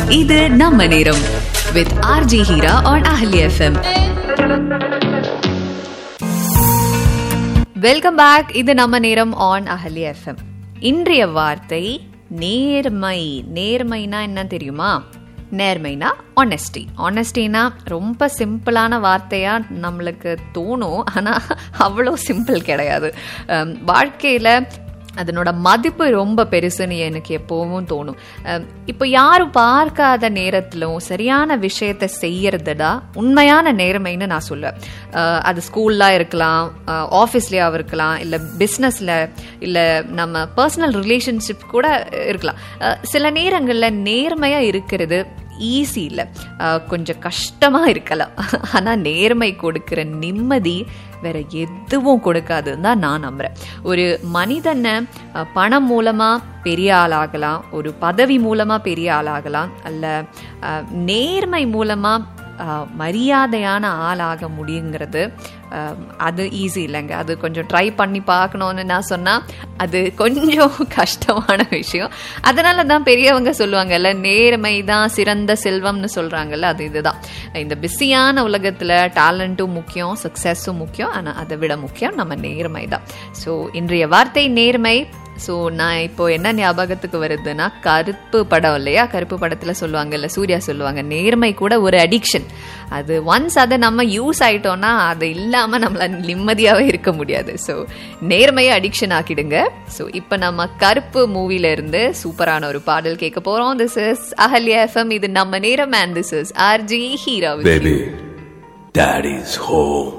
இது நம்ம நேரம் வித் ஆர்ஜி ஹீரா ஆன் அஹலி எஃப்எம் வெல்கம் பேக் இது நம்ம நேரம் ஆன் அஹலி எஃப்எம் இன்றைய வார்த்தை நேர்மை நேர்மைனா என்ன தெரியுமா நேர்மைனா ஆனஸ்டி ஆனஸ்டினா ரொம்ப சிம்பிளான வார்த்தையா நம்மளுக்கு தோணும் ஆனா அவ்வளோ சிம்பிள் கிடையாது அம், வாழ்க்கையில அதனோட மதிப்பு ரொம்ப பெருசுன்னு எனக்கு எப்பவும் தோணும் அஹ் இப்போ யாரும் பார்க்காத நேரத்திலும் சரியான விஷயத்தை செய்யறதுடா உண்மையான நேர்மைன்னு நான் சொல்லுவேன் அஹ் அது ஸ்கூல்ல இருக்கலாம் ஆஃபீஸ்லயா இருக்கலாம் இல்லை பிஸ்னஸ்ல இல்லை நம்ம பர்சனல் ரிலேஷன்ஷிப் கூட இருக்கலாம் அஹ் சில நேரங்களில் நேர்மையா இருக்கிறது ஈஸி இல்லை கொஞ்சம் கஷ்டமா இருக்கலாம் ஆனா நேர்மை கொடுக்கிற நிம்மதி வேற எதுவும் கொடுக்காதுன்னு தான் நான் நம்புறேன் ஒரு மனிதனை அஹ், பணம் மூலமா பெரிய ஆளாகலாம் ஒரு பதவி மூலமா பெரிய ஆளாகலாம் அல்ல அஹ், நேர்மை மூலமா அஹ், மரியாதையான ஆளாக முடியுங்கிறது அஹ், அது ஈஸி இல்லைங்க அது கொஞ்சம் ட்ரை பண்ணி பார்க்கணும்னு நான் சொன்னால் அது கொஞ்சம் கஷ்டமான விஷயம் அதனால தான் பெரியவங்க சொல்லுவாங்கல்ல நேர்மை தான் சிறந்த செல்வம்னு சொல்கிறாங்கல்ல அது இதுதான் இந்த பிஸியான உலகத்தில் டேலண்ட்டும் முக்கியம் சக்ஸஸும் முக்கியம் ஆனால் அதை விட முக்கியம் நம்ம நேர்மை தான் ஸோ இன்றைய வார்த்தை நேர்மை ஸோ நான் இப்போ என்ன ஞாபகத்துக்கு வருதுன்னா கருப்பு படம் இல்லையா கருப்பு படத்தில் சொல்லுவாங்கல்ல சூர்யா சொல்லுவாங்க நேர்மை கூட ஒரு அடிக்ஷன் அது ஒன்ஸ் அதை நம்ம யூஸ் ஆயிட்டோம்னா அது இல்லாமல் நம்மளால நிம்மதியாகவே இருக்க முடியாது ஸோ நேர்மையை அடிக்ஷன் ஆக்கிடுங்க ஸோ இப்போ நம்ம கருப்பு மூவில இருந்து சூப்பரான ஒரு பாடல் கேட்க போகிறோம் திஸ் இஸ் அஹல்யா எஃப்எம் இது நம்ம நேரம் and this is RJ Heera Baby, daddy's home.